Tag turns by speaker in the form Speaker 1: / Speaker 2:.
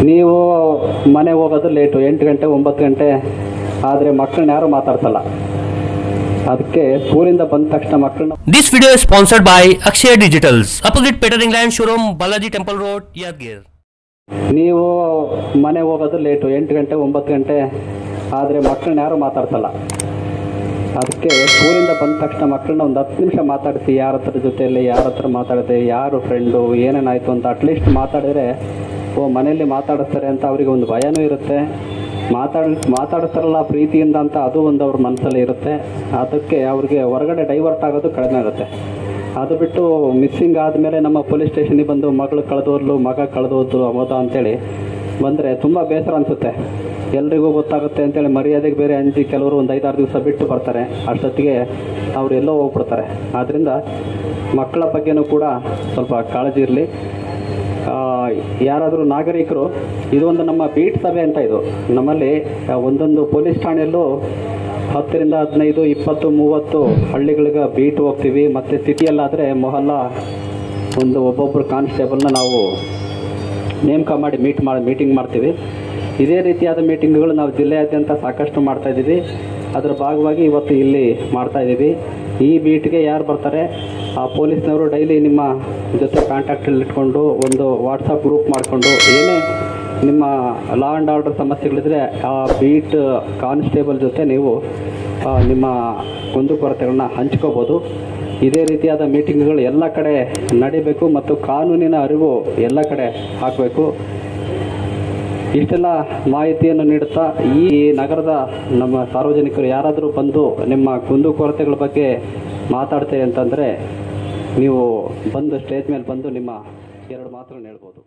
Speaker 1: ನೀವು ಮನೆ ಹೋಗೋದು ಲೇಟು ಎಂಟು ಗಂಟೆ ಒಂಬತ್ತು ಗಂಟೆ ಆದರೆ ಮಕ್ಕಳನ್ನ ಯಾರು ಮಾತಾಡ್ಸಲ್ಲ ಅದಕ್ಕೆ ಸ್ಕೂಲಿಂದ ಬಂದ ತಕ್ಷಣ ಮಕ್ಕಳನ್ನ
Speaker 2: This video is sponsored by Akshay Digitals, opposite Peter England showroom, Balaji Temple Road, Yadgir.
Speaker 1: ನೀವು ಮನೆ ಹೋಗೋದು ಲೇಟು ಎಂಟು ಗಂಟೆ ಒಂಬತ್ತು ಗಂಟೆ ಆದರೆ ಮಕ್ಕಳನ್ನ ಯಾರು ಮಾತಾಡ್ಸಲ್ಲ ಅದಕ್ಕೆ ಸ್ಕೂಲಿಂದ ಬಂದ ತಕ್ಷಣ ಮಕ್ಕಳನ್ನ ಒಂದು ಹತ್ತು ನಿಮಿಷ ಮಾತಾಡಿಸಿ ಯಾರ ಹತ್ರ ಜೊತೆಯಲ್ಲಿ ಯಾರ ಹತ್ರ ಮಾತಾಡಿದೆ ಯಾರು ಫ್ರೆಂಡು ಏನೇನಾಯಿತು ಅಂತ ಅಟ್ಲೀಸ್ಟ್ ಮಾತಾಡಿದರೆ ಓ ಮನೆಯಲ್ಲಿ ಮಾತಾಡಿಸ್ತಾರೆ ಅಂತ ಅವರಿಗೆ ಒಂದು ಭಯನೂ ಇರುತ್ತೆ ಮಾತಾಡ್ ಮಾತಾಡಿಸ್ತಾರಲ್ಲ ಪ್ರೀತಿಯಿಂದ ಅಂತ ಅದು ಒಂದು ಅವ್ರ ಮನಸ್ಸಲ್ಲಿ ಇರುತ್ತೆ ಅದಕ್ಕೆ ಅವ್ರಿಗೆ ಹೊರಗಡೆ ಡೈವರ್ಟ್ ಆಗೋದು ಕಡಿಮೆ ಆಗುತ್ತೆ ಅದು ಬಿಟ್ಟು ಮಿಸ್ಸಿಂಗ್ ಆದಮೇಲೆ ನಮ್ಮ ಪೊಲೀಸ್ ಸ್ಟೇಷನಿಗೆ ಬಂದು ಮಗಳು ಕಳೆದೋದ್ಲು ಮಗ ಕಳೆದೋದ್ರು ಹೋದ ಅಂತೇಳಿ ಬಂದರೆ ತುಂಬ ಬೇಸರ ಅನಿಸುತ್ತೆ ಎಲ್ರಿಗೂ ಗೊತ್ತಾಗುತ್ತೆ ಅಂತೇಳಿ ಮರ್ಯಾದೆಗೆ ಬೇರೆ ಅಂಜಿ ಕೆಲವರು ಒಂದು ಐದಾರು ದಿವಸ ಬಿಟ್ಟು ಬರ್ತಾರೆ ಅಷ್ಟೊತ್ತಿಗೆ ಅವ್ರು ಎಲ್ಲೋ ಹೋಗ್ಬಿಡ್ತಾರೆ ಆದ್ದರಿಂದ ಮಕ್ಕಳ ಬಗ್ಗೆನೂ ಕೂಡ ಸ್ವಲ್ಪ ಕಾಳಜಿ ಇರಲಿ ಯಾರಾದರೂ ನಾಗರಿಕರು ಇದೊಂದು ನಮ್ಮ ಬೀಟ್ ಸಭೆ ಅಂತ ಇದು ನಮ್ಮಲ್ಲಿ ಆ, ಒಂದೊಂದು ಪೊಲೀಸ್ ಠಾಣೆಯಲ್ಲೂ ಹತ್ತರಿಂದ ಹದಿನೈದು ಇಪ್ಪತ್ತು ಮೂವತ್ತು ಹಳ್ಳಿಗಳಿಗೆ ಬೀಟ್ ಹೋಗ್ತೀವಿ ಮತ್ತು ಸಿಟಿಯಲ್ಲಾದರೆ ಮೊಹಲ್ಲ ಒಂದು ಒಬ್ಬೊಬ್ಬರು ಕಾನ್ಸ್ಟೇಬಲ್ನ ನಾವು ನೇಮಕ ಮಾಡಿ ಮೀಟ್ ಮಾಡಿ ಮೀಟಿಂಗ್ ಮಾಡ್ತೀವಿ ಇದೇ ರೀತಿಯಾದ ಮೀಟಿಂಗ್ಗಳು ನಾವು ಜಿಲ್ಲೆಯಾದ್ಯಂತ ಸಾಕಷ್ಟು ಮಾಡ್ತಾ ಇದ್ದೀವಿ ಅದರ ಭಾಗವಾಗಿ ಇವತ್ತು ಇಲ್ಲಿ ಮಾಡ್ತಾ ಇದ್ದೀವಿ ಈ ಬೀಟ್ಗೆ ಯಾರು ಬರ್ತಾರೆ ಆ ಪೊಲೀಸ್ನವರು ಡೈಲಿ ನಿಮ್ಮ ಜೊತೆ ಕಾಂಟ್ಯಾಕ್ಟಲ್ಲಿ ಇಟ್ಕೊಂಡು ಒಂದು ವಾಟ್ಸಪ್ ಗ್ರೂಪ್ ಮಾಡಿಕೊಂಡು ಏನೇ ನಿಮ್ಮ ಲಾ ಆ್ಯಂಡ್ ಆರ್ಡರ್ ಸಮಸ್ಯೆಗಳಿದ್ರೆ ಆ ಬೀಟ್ ಕಾನ್ಸ್ಟೇಬಲ್ ಜೊತೆ ನೀವು ಆ, ನಿಮ್ಮ ಕುಂದುಕೊರತೆಗಳನ್ನ ಹಂಚ್ಕೋಬೋದು ಇದೇ ರೀತಿಯಾದ ಮೀಟಿಂಗ್ಗಳು ಎಲ್ಲ ಕಡೆ ನಡಿಬೇಕು ಮತ್ತು ಕಾನೂನಿನ ಅರಿವು ಎಲ್ಲ ಕಡೆ ಹಾಕಬೇಕು ಇಷ್ಟೆಲ್ಲ ಮಾಹಿತಿಯನ್ನು ನೀಡುತ್ತಾ ಈ ನಗರದ ನಮ್ಮ ಸಾರ್ವಜನಿಕರು ಯಾರಾದರೂ ಬಂದು ನಿಮ್ಮ ಕುಂದುಕೊರತೆಗಳ ಬಗ್ಗೆ ಮಾತಾಡ್ತೇವೆ ಅಂತಂದರೆ ನೀವು ಬಂದು ಸ್ಟೇಜ್ ಮೇಲೆ ಬಂದು ನಿಮ್ಮ ಎರಡು ಮಾತುಗಳನ್ನ ಹೇಳ್ಬೋದು